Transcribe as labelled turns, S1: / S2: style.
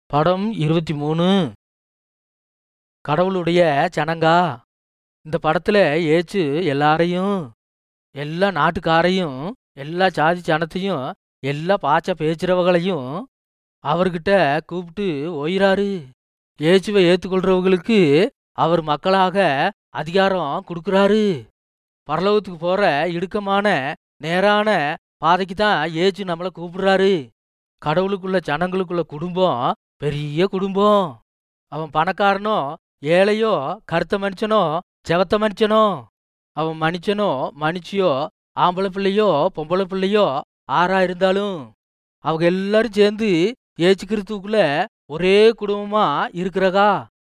S1: படம் இருபத்தி மூணு கடவுளுடைய ஜனங்கா இந்த படத்துல ஏச்சு எல்லாரையும் எல்லா நாட்டுக்காரையும் எல்லா ஜாதி ஜனத்தையும் எல்லா பாச்ச பேச்சுறவங்களையும் அவர்கிட்ட கூப்பிட்டு ஓயிறாரு ஏச்சுவை ஏத்துக்கொள்றவங்களுக்கு அவர் மக்களாக அதிகாரம் கொடுக்குறாரு பரலோகத்துக்கு போற இடுக்கமான நேரான பாதைக்கு தான் ஏச்சு நம்மளை கூப்பிடுறாரு கடவுளுக்குள்ள ஜனங்களுக்குள்ள குடும்பம் பெரிய குடும்பம் அவன் பணக்காரனோ ஏழையோ கருத்த மனுஷனோ செவத்த மனுஷனோ அவன் மனுஷனோ மனுஷியோ ஆம்பளை பிள்ளையோ பொம்பளை பிள்ளையோ ஆறா இருந்தாலும் அவங்க எல்லாரும் சேர்ந்து ஏச்சுக்கிறதுக்குள்ள ஒரே குடும்பமா இருக்கிறகா